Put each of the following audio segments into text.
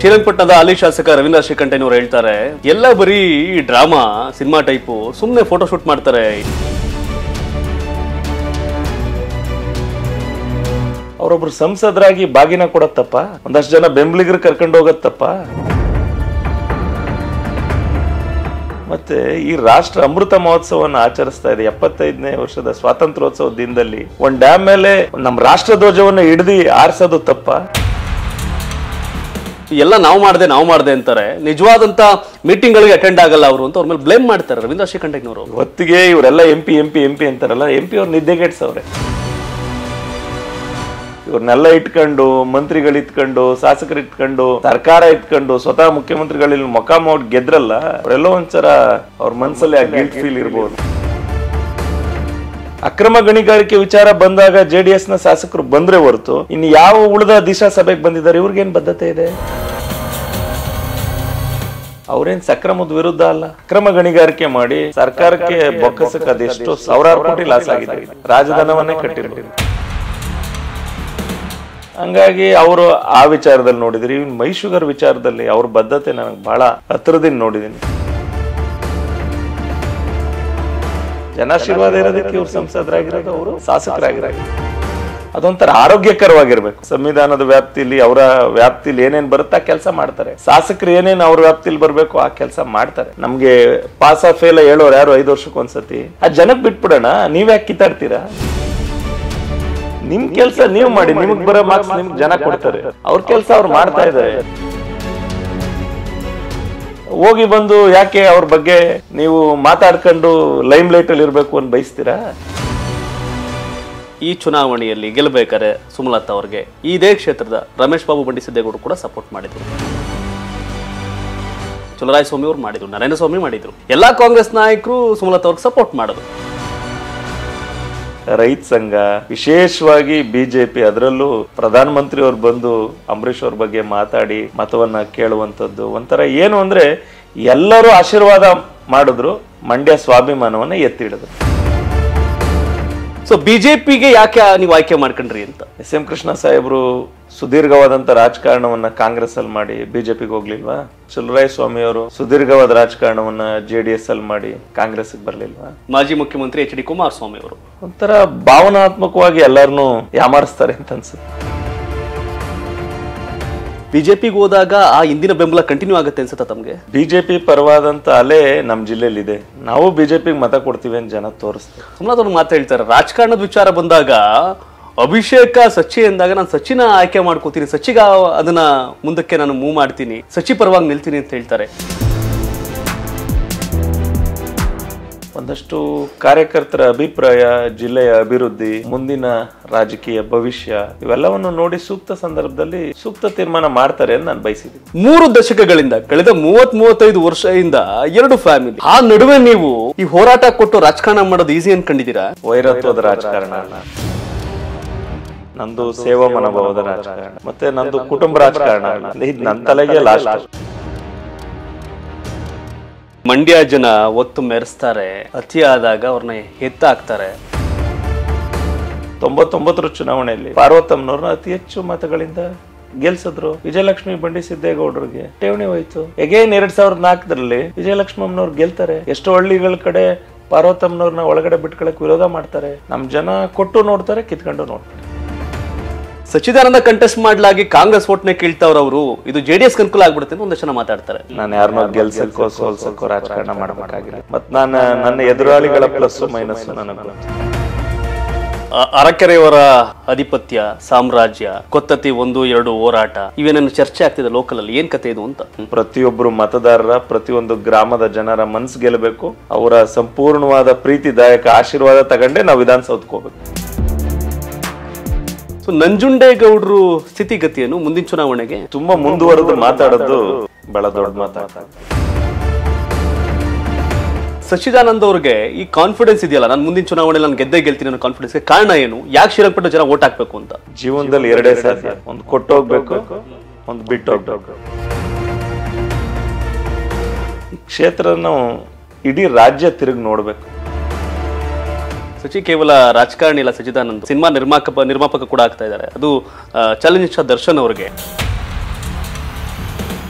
ಶ್ರೀರಂಗಪಟ್ಟಣದ ಹಾಲಿ ಶಾಸಕ ರವೀಂದ್ರ ಶ್ರೀಕಂಠಯ್ಯನವರು ಹೇಳ್ತಾರೆ ಎಲ್ಲ ಬರೀ ಈ ಡ್ರಾಮಾ ಸಿನಿಮಾ ಟೈಪು ಸುಮ್ಮನೆ ಫೋಟೋ ಶೂಟ್ ಮಾಡ್ತಾರೆ ಅವರೊಬ್ರು ಸಂಸದರಾಗಿ ಬಾಗಿನ ಕೊಡೋದ್ ತಪ್ಪ ಒಂದಷ್ಟು ಜನ ಬೆಂಬಲಿಗರು ಕರ್ಕೊಂಡು ಹೋಗೋದ್ ತಪ್ಪ ಮತ್ತೆ ಈ ರಾಷ್ಟ್ರ ಅಮೃತ ಮಹೋತ್ಸವವನ್ನು ಆಚರಿಸ್ತಾ ಇದೆ ಎಪ್ಪತ್ತೈದನೇ ವರ್ಷದ ಸ್ವಾತಂತ್ರ್ಯೋತ್ಸವ ದಿನದಲ್ಲಿ ಒಂದ್ ಡ್ಯಾಮ್ ಮೇಲೆ ನಮ್ಮ ರಾಷ್ಟ್ರ ಧ್ವಜವನ್ನು ಹಿಡ್ದು ಆರಿಸೋದು ತಪ್ಪ ಎಲ್ಲ ನಾವು ಮಾಡ್ದೆ ನಾವು ಮಾಡ್ದೆ ಅಂತಾರೆ ನಿಜವಾದಂತ ಮೀಟಿಂಗ್ ಗಳಿಗೆ ಅಟೆಂಡ್ ಆಗಲ್ಲ ಅವರು ಅಂತ ಅವ್ರ ಮೇಲೆ ಬ್ಲೇಮ್ ಮಾಡ್ತಾರೆ ರವೀಂದ್ರ ಶ್ರೀಕಂಠಯ್ಯನವರು ಹೊತ್ತಿಗೆ ಇವರೆಲ್ಲ M P M P M P ಅಂತಾರಲ್ಲ ಎಂ ಪಿ ಅವ್ರು ನಿದ್ದೆಗೆಡ್ಸವ್ರೆ ಇವ್ರನ್ನೆಲ್ಲ ಇಟ್ಕೊಂಡು ಮಂತ್ರಿಗಳು ಇಟ್ಕೊಂಡು ಶಾಸಕರು ಇಟ್ಕೊಂಡು ಸರ್ಕಾರ ಇಟ್ಕೊಂಡು ಸ್ವತಃ ಮುಖ್ಯಮಂತ್ರಿಗಳಲ್ಲಿ ಮೊಕ ಮಾಡಿ ಗೆದ್ರಲ್ಲ ಅವರೆಲ್ಲೋ ಒಂಥರ ಅವ್ರ ಮನ್ಸಲ್ಲಿ ಆ ಗಿಲ್ಟ್ ಫೀಲ್ ಇರ್ಬೋದು ಅಕ್ರಮ ಗಣಿಗಾರಿಕೆ ವಿಚಾರ ಬಂದಾಗ ಜೆಡಿಎಸ್ ನ ಶಾಸಕರು ಬಂದ್ರೆ ಹೊರತು ಇನ್ನು ಯಾವ ಉಳಿದ ದಿಶಾ ಸಭೆಗೆ ಬಂದಿದ್ದಾರೆ ಇವ್ರಿಗೇನ್ ಬದ್ಧತೆ ಇದೆ ಅವ್ರೇನ್ ಸಕ್ರಮದ ವಿರುದ್ಧ ಅಲ್ಲ ಅಕ್ರಮ ಗಣಿಗಾರಿಕೆ ಮಾಡಿ ಸರ್ಕಾರಕ್ಕೆ ಬೊಕ್ಕಸಕ್ಕೆ ಅದೆಷ್ಟು ಸಾವಿರಾರು ಕೋಟಿ ಲಾಸ್ ಆಗಿದೆ ರಾಜಧನವನ್ನೇ ಕಟ್ಟಿದ್ರು ಹಂಗಾಗಿ ಅವರು ಆ ವಿಚಾರದಲ್ಲಿ ನೋಡಿದ್ರಿ ಇವ್ನ್ ಮೈ ಶುಗರ್ ವಿಚಾರದಲ್ಲಿ ಅವ್ರ ಬದ್ಧತೆ ನನಗೆ ಬಹಳ ಹತ್ರದಿಂದ ನೋಡಿದೀನಿ ಜನಾಶೀರ್ವಾದ ಇರೋದಕ್ಕೆ ಇವ್ರು ಸಂಸದರಾಗಿರೋದು ಅವರು ಶಾಸಕರಾಗಿರೋದು ಅದೊಂಥರ ಆರೋಗ್ಯಕರವಾಗಿರ್ಬೇಕು ಸಂವಿಧಾನದ ವ್ಯಾಪ್ತಿಲಿ ಅವರ ವ್ಯಾಪ್ತಿಲಿ ಏನೇನ್ ಬರುತ್ತೆ ಆ ಕೆಲಸ ಮಾಡ್ತಾರೆ ಶಾಸಕರು ಏನೇನ್ ಅವ್ರ ವ್ಯಾಪ್ತಿಲಿ ಬರ್ಬೇಕು ಆ ಕೆಲಸ ಮಾಡ್ತಾರೆ ನಮ್ಗೆ ಪಾಸ್ ಆಫ್ ಫೇಲ್ ಹೇಳೋರು ಯಾರು ಐದು ವರ್ಷಕ್ಕೆ ಒಂದ್ಸತಿ ಆ ಜನಕ್ ಬಿಟ್ಬಿಡೋಣ ನೀವ್ ಯಾಕೆ ಕಿತ್ತಾಡ್ತೀರಾ ನಿಮ್ ಕೆಲ್ಸ ನೀವ್ ಮಾಡಿ ನಿಮಗ್ ಬರೋ ಮಾರ್ಕ್ಸ್ ನಿಮ್ಗ್ ಜನ ಕೊಡ್ತಾರೆ ಅವ್ರ ಕೆಲ್ಸ ಅವ್ರು ಮಾಡ್ತಾ ಇದ್ದಾರೆ ಹೋಗಿ ಬಂದು ಯಾಕೆ ಅವ್ರ ಬಗ್ಗೆ ನೀವು ಮಾತಾಡ್ಕೊಂಡು ಲೈಮ್ ಲೈಟ್ ಅಲ್ಲಿ ಇರ್ಬೇಕು ಅಂತ ಬಯಸ್ತೀರಾ ಈ ಚುನಾವಣೆಯಲ್ಲಿ ಗೆಲ್ಲಬೇಕಾದ್ರೆ ಸುಮಲತಾ ಅವ್ರಿಗೆ ಇದೇ ಕ್ಷೇತ್ರದ ರಮೇಶ್ ಬಾಬು ಬಂಡಿ ಸಿದ್ದೇಗೌಡರು ಕೂಡ ಸಪೋರ್ಟ್ ಮಾಡಿದ್ರು ಚಲರಾಯ ಸ್ವಾಮಿ ಅವರು ಮಾಡಿದ್ರು ನರೇಂದ್ರ ಸ್ವಾಮಿ ಮಾಡಿದ್ರು ಎಲ್ಲಾ ಕಾಂಗ್ರೆಸ್ ನಾಯಕರು ಸುಮಲತಾ ಅವ್ರಿಗೆ ಸಪೋರ್ಟ್ ಮಾಡಿದ್ರು ರೈತ ಸಂಘ ವಿಶೇಷವಾಗಿ ಬಿಜೆಪಿ ಅದರಲ್ಲೂ ಪ್ರಧಾನ ಮಂತ್ರಿ ಅವ್ರು ಬಂದು ಅಂಬರೀಷ್ ಅವ್ರ ಬಗ್ಗೆ ಮಾತಾಡಿ ಮತವನ್ನ ಕೇಳುವಂಥದ್ದು ಒಂಥರ ಏನು ಅಂದ್ರೆ ಎಲ್ಲರೂ ಆಶೀರ್ವಾದ ಮಾಡಿದ್ರು ಮಂಡ್ಯ ಸ್ವಾಭಿಮಾನವನ್ನ ಎತ್ತಿಡಿದ್ರು ಸೊ ಬಿಜೆಪಿಗೆ ಯಾಕೆ ನೀವು ಆಯ್ಕೆ ಮಾಡ್ಕೊಂಡ್ರಿ ಅಂತ ಎಸ್ ಎಂ ಕೃಷ್ಣ ಸಾಹೇಬ್ರು ಸುದೀರ್ಘವಾದಂತ ರಾಜಕಾರಣವನ್ನ ಕಾಂಗ್ರೆಸ್ ಅಲ್ಲಿ ಮಾಡಿ ಬಿಜೆಪಿಗೆ ಹೋಗ್ಲಿಲ್ವಾ ಚಲುರಾಯ ಸ್ವಾಮಿ ಅವರು ಸುದೀರ್ಘವಾದ ರಾಜಕಾರಣವನ್ನ ಜೆ ಡಿ ಎಸ್ ಅಲ್ಲಿ ಮಾಡಿ ಕಾಂಗ್ರೆಸ್ ಬರ್ಲಿಲ್ವಾ ಮಾಜಿ ಮುಖ್ಯಮಂತ್ರಿ ಎಚ್ ಡಿ ಕುಮಾರಸ್ವಾಮಿ ಅವರು ಒಂಥರ ಭಾವನಾತ್ಮಕವಾಗಿ ಎಲ್ಲಾರನು ಯಾಮಾರಿಸ್ತಾರೆ ಅಂತ ಅನ್ಸುತ್ತೆ ಬಿಜೆಪಿಗೆ ಹೋದಾಗ ಆ ಹಿಂದಿನ ಬೆಂಬಲ ಕಂಟಿನ್ಯೂ ಆಗುತ್ತೆ ಅನ್ಸುತ್ತಾ ತಮ್ಗೆ ಬಿಜೆಪಿ ಪರವಾದಂತ ಅಲೆ ನಮ್ ಜಿಲ್ಲೆಯಲ್ಲಿ ಇದೆ ನಾವು ಬಿಜೆಪಿಗೆ ಮತ ಕೊಡ್ತೀವಿ ಅಂತ ಜನ ತೋರಿಸ್ತಾರೆ ಸುಮಲತಾ ಅವ್ರು ಮಾತು ಹೇಳ್ತಾರೆ ರಾಜಕಾರಣದ ವಿಚಾರ ಬಂದಾಗ ಅಭಿಷೇಕ ಸಚಿ ಎಂದಾಗ ನಾನು ಸಚಿನ ಆಯ್ಕೆ ಮಾಡ್ಕೋತೀನಿ ಸಚಿಗ ಅದನ್ನ ಮುಂದಕ್ಕೆ ನಾನು ಮೂವ್ ಮಾಡ್ತೀನಿ ಸಚಿ ಪರವಾಗಿ ನಿಲ್ತೀನಿ ಅಂತ ಹೇಳ್ತಾರೆ ಒಂದಷ್ಟು ಕಾರ್ಯಕರ್ತರ ಅಭಿಪ್ರಾಯ ಜಿಲ್ಲೆಯ ಅಭಿವೃದ್ಧಿ ಮುಂದಿನ ರಾಜಕೀಯ ಭವಿಷ್ಯ ಇವೆಲ್ಲವನ್ನು ನೋಡಿ ಸೂಕ್ತ ಸಂದರ್ಭದಲ್ಲಿ ಸೂಕ್ತ ತೀರ್ಮಾನ ಮಾಡ್ತಾರೆ ಅಂತ ನಾನು ಬಯಸಿದ್ದೀನಿ ಮೂರು ದಶಕಗಳಿಂದ ಕಳೆದ ಮೂವತ್ ಮೂವತ್ತೈದು ವರ್ಷದಿಂದ ಎರಡು ಫ್ಯಾಮಿಲಿ ಆ ನಡುವೆ ನೀವು ಈ ಹೋರಾಟ ಕೊಟ್ಟು ರಾಜಕಾರಣ ಮಾಡೋದು ಈಸಿ ಅನ್ಕೊಂಡಿದ್ದೀರಾ ವೈರತ್ವದ ರಾಜಕಾರಣ ಅಲ್ಲ ನಂದು ಸೇವಾ ಮನೋಭಾವದ ರಾಜಕಾರಣ ಮತ್ತೆ ನಂದು ಕುಟುಂಬ ರಾಜಕಾರಣ ಅಲ್ಲ ಇದು ನನ್ನ ತಲೆಗೆ ಲಾಸ್ಟ್ ಮಂಡ್ಯ ಜನ ಒತ್ತು ಮೆರೆಸ್ತಾರೆ ಅತಿ ಆದಾಗ ಅವ್ರನ್ನ ಎತ್ತಾಕ್ತಾರೆ ತೊಂಬತ್ತೊಂಬತ್ತರ ಚುನಾವಣೆಯಲ್ಲಿ ಪಾರ್ವತಮ್ಮನವ್ರನ್ನ ಅತಿ ಹೆಚ್ಚು ಮತಗಳಿಂದ ಗೆಲ್ಸಿದ್ರು ವಿಜಯಲಕ್ಷ್ಮಿ ಬಂಡಿ ಸಿದ್ದೇಗೌಡರಿಗೆ ಠೇವಣಿ ಹೋಯ್ತು ಎಗೇನ್ ಎರಡ್ ಸಾವಿರದ ನಾಲ್ಕರಲ್ಲಿ ವಿಜಯಲಕ್ಷ್ಮಮ್ಮನವ್ರು ಗೆಲ್ತಾರೆ ಎಷ್ಟೋ ಹಳ್ಳಿಗಳ ಕಡೆ ಪಾರ್ವತಮ್ಮನವ್ರನ್ನ ಒಳಗಡೆ ಬಿಟ್ಕೊಳಕ್ ವಿರೋಧ ಮಾಡ್ತಾರೆ ನಮ್ ಜನ ಕೊಟ್ಟು ನೋಡ್ತಾರೆ ಕಿತ್ಕೊಂಡು ನೋಡ್ತಾರೆ ಸಚ್ಚಿದಾನಂದ ಕಂಟೆಸ್ಟ್ ಮಾಡ್ಲಾಗಿ ಕಾಂಗ್ರೆಸ್ ಓಟ್ನೆ ಕೇಳ್ತಾವ್ರ ಅವರು ಇದು ಜೆಡಿಎಸ್ ಅನುಕೂಲ ಆಗ್ಬಿಡುತ್ತೆ ಅಂತ ಒಂದಷ್ಟು ಜನ ಮಾತಾಡ್ತಾರೆ ನಾನು ಯಾರನ್ನೋ ಗೆಲ್ಸಕ್ಕೋ ಸೋಲ್ಸಕ್ಕೋ ರಾಜಕಾರಣ ಮಾಡಬೇಕಾಗಿಲ್ಲ ಮತ್ ನಾನು ನನ್ನ ಎದುರಾಳಿಗಳ ಪ್ಲಸ್ ಮೈನಸ್ ನನಗೆ ಗೊತ್ತು. ಅ- ಅರಕೆರೆಯವರ ಆಧಿಪತ್ಯ ಸಾಮ್ರಾಜ್ಯ ಕೊತ್ತತಿ ಒಂದು ಎರಡು ಹೋರಾಟ ಇವೇನೇನು ಚರ್ಚೆ ಆಗ್ತಿದೆ ಲೋಕಲ್ ಅಲ್ಲಿ ಏನ್ ಕತೆ ಇದು ಅಂತ ಹ್ಮ್. ಪ್ರತಿಯೊಬ್ಬರು ಮತದಾರರ ಪ್ರತಿಯೊಂದು ಗ್ರಾಮದ ಜನರ ಮನ್ಸು ಗೆಲ್ಲಬೇಕು ಅವರ ಸಂಪೂರ್ಣವಾದ ಪ್ರೀತಿದಾಯಕ ಆಶೀರ್ವಾದ ತಗೊಂಡೆ ನಾವು ವಿಧಾನಸೌಧಕ್ಕೆ ಹೋಗ್ಬೇಕು ಸೊ ನಂಜುಂಡೇಗೌಡರು ಸ್ಥಿತಿಗತಿಯನ್ನು ಮುಂದಿನ ಚುನಾವಣೆಗೆ ತುಂಬಾ ಮುಂದುವರೆದು ಮಾತಾಡೋದು ಬಹಳ ದೊಡ್ಡ ಮಾತಾಡ್ತಾರೆ ಸಚ್ಚಿದಾನಂದ್ ಅವ್ರಿಗೆ ಈ ಕಾನ್ಫಿಡೆನ್ಸ್ ಇದೆಯಲ್ಲ ನಾನು ಮುಂದಿನ ಚುನಾವಣೆಯಲ್ಲಿ ನಾನು ಗೆದ್ದೇ ಗೆಲ್ತೀನಿ ಅನ್ನೋ ಕಾನ್ಫಿಡೆನ್ಸ್ಗೆ ಕಾರಣ ಏನು ಯಾಕೆ ಶ್ರೀರಂಗಪಟ್ಟಣ ಜನ ಓಟ್ ಹಾಕ್ಬೇಕು ಅಂತ ಜೀವನದಲ್ಲಿ ಎರಡೇ ಸಾಧ್ಯ ಒಂದು ಕೊಟ್ಟೋಗ್ಬೇಕು ಒಂದು ಬಿಟ್ಟು ಹೋಗ್ಬೇಕು ಈ ಕ್ಷೇತ್ರನ ಇಡೀ ರಾಜ್ಯ ತಿರುಗಿ ನೋಡ್ಬೇಕು ಸಚಿ ಕೇವಲ ರಾಜಕಾರಣಿ ಇಲ್ಲ ಸಚ್ಚಿದಾನಂದ್ ಸಿನಿಮಾ ನಿರ್ಮಾಪಕ ನಿರ್ಮಾಪಕ ಕೂಡ ಆಗ್ತಾ ಇದ್ದಾರೆ ಅದು ಚಾಲೆಂಜ್ ದರ್ಶನ್ ಅವ್ರಿಗೆ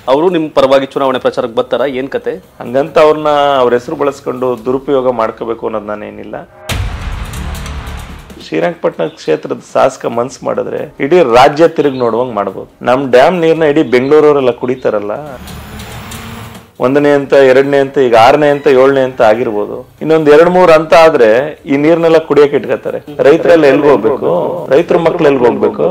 ಅವರು ನಿಮ್ಮ ಪರವಾಗಿ ಚುನಾವಣೆ ಪ್ರಚಾರಕ್ಕೆ ಬರ್ತಾರ ಏನ್ ಕತೆ ಹಂಗಂತ ಅವ್ರನ್ನ ಅವ್ರ ಹೆಸರು ಬಳಸ್ಕೊಂಡು ದುರುಪಯೋಗ ಮಾಡ್ಕೋಬೇಕು ಅನ್ನೋದು ನಾನೇನಿಲ್ಲ ಶ್ರೀರಂಗಪಟ್ಟಣ ಕ್ಷೇತ್ರದ ಶಾಸಕ ಮನ್ಸ್ ಮಾಡಿದ್ರೆ ಇಡೀ ರಾಜ್ಯ ತಿರುಗಿ ನೋಡುವಂಗ್ ಮಾಡ್ಬೋದು ನಮ್ ಡ್ಯಾಮ್ ನೀರ್ನ ಇಡೀ ಬೆಂಗಳೂರವರೆಲ್ಲ ಕುಡಿತಾರಲ್ಲ ಒಂದನೇ ಅಂತ ಎರಡನೇ ಅಂತ ಈಗ ಆರನೇ ಅಂತ ಏಳನೇ ಅಂತ ಆಗಿರ್ಬೋದು ಇನ್ನೊಂದ್ ಎರಡ್ ಮೂರ್ ಅಂತ ಆದ್ರೆ ಈ ನೀರ್ನೆಲ್ಲ ಕುಡಿಯಕ್ಕೆ ಇಟ್ಕೋತಾರೆ ರೈತರೆಲ್ಲ ಎಲ್ಗ್ ಹೋಗ್ಬೇಕು ರೈತರ ಮಕ್ಳು ಎಲ್ಗ್ ಹೋಗ್ಬೇಕು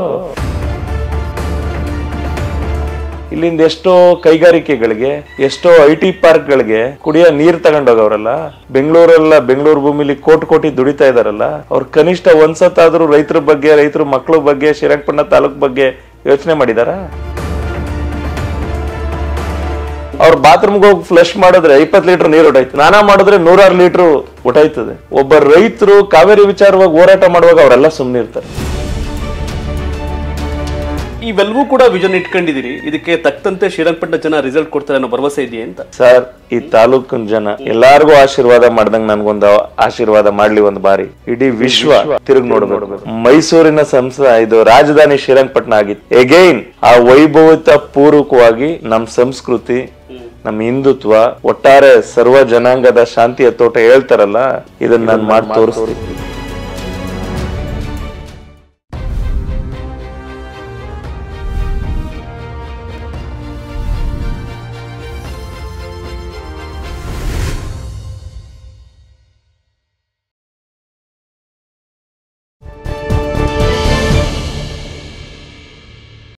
ಇಲ್ಲಿಂದ ಎಷ್ಟೋ ಕೈಗಾರಿಕೆಗಳಿಗೆ ಎಷ್ಟೋ ಐ ಟಿ ಪಾರ್ಕ್ಗಳಿಗೆ ಕುಡಿಯೋ ನೀರ್ ತಗೊಂಡೋಗವ್ರಲ್ಲ ಬೆಂಗಳೂರೆಲ್ಲ ಬೆಂಗಳೂರು ಭೂಮಿಲಿ ಕೋಟಿ ಕೋಟಿ ದುಡಿತಾ ಇದಾರಲ್ಲ ಅವ್ರು ಕನಿಷ್ಠ ಒಂದ್ಸತ್ತಾದ್ರೂ ರೈತರ ಬಗ್ಗೆ ರೈತರ ಮಕ್ಕಳ ಬಗ್ಗೆ ಶ್ರೀರಂಗಪಟ್ಟಣ ತಾಲೂಕ್ ಬಗ್ಗೆ ಯೋಚನೆ ಮಾಡಿದಾರ ಅವ್ರ ಬಾತ್ರೂಮ್ಗೆ ಹೋಗಿ ಫ್ಲಶ್ ಮಾಡಿದ್ರೆ ಇಪ್ಪತ್ತು ಲೀಟರ್ ನೀರು ಹೊಟ್ಟೈತೆ ಸ್ನಾನ ಮಾಡಿದ್ರೆ ನೂರಾರು ಲೀಟರ್ ಹೊಟ್ಟೈತದೆ ಒಬ್ಬ ರೈತರು ಕಾವೇರಿ ವಿಚಾರವಾಗಿ ಹೋರಾಟ ಮಾಡುವಾಗ ಅವರೆಲ್ಲ ಸುಮ್ಮನೆ ಇರ್ತಾರೆ ಇವೆಲ್ಲವೂ ಕೂಡ ವಿಷನ್ ಇಟ್ಕೊಂಡಿದ್ದೀರಿ ಇದಕ್ಕೆ ತಕ್ಕಂತೆ ಶ್ರೀರಂಗಪಟ್ಟಣ ಜನ ರಿಸಲ್ಟ್ ಕೊಡ್ತಾರೆ ಅನ್ನೋ ಭರವಸೆ ಇದೆಯಾ ಅಂತ ಸರ್ ಈ ತಾಲೂಕಿನ ಜನ ಎಲ್ಲಾರ್ಗೂ ಆಶೀರ್ವಾದ ಮಾಡ್ದಂಗ್ ನನ್ಗೊಂದು ಆಶೀರ್ವಾದ ಮಾಡ್ಲಿ ಒಂದ್ ಬಾರಿ ಇಡೀ ವಿಶ್ವ ತಿರುಗಿ ನೋಡ್ಬೇಕು ಮೈಸೂರಿನ ಸಂಸ ಇದು ರಾಜಧಾನಿ ಶ್ರೀರಂಗಪಟ್ಟಣ ಆಗಿತ್ತು ಎಗೈನ್ ಆ ವೈಭವತ ಪೂರ್ವಕವಾಗಿ ನಮ್ ಸಂಸ್ಕೃತಿ ನಮ್ ಹಿಂದುತ್ವ ಒಟ್ಟಾರೆ ಸರ್ವ ಜನಾಂಗದ ಶಾಂತಿಯ ತೋಟ ಹೇಳ್ತಾರಲ್ಲ ಇದನ್ನ ನಾನು ಮಾಡಿ ತೋರಿಸ್ತೀನಿ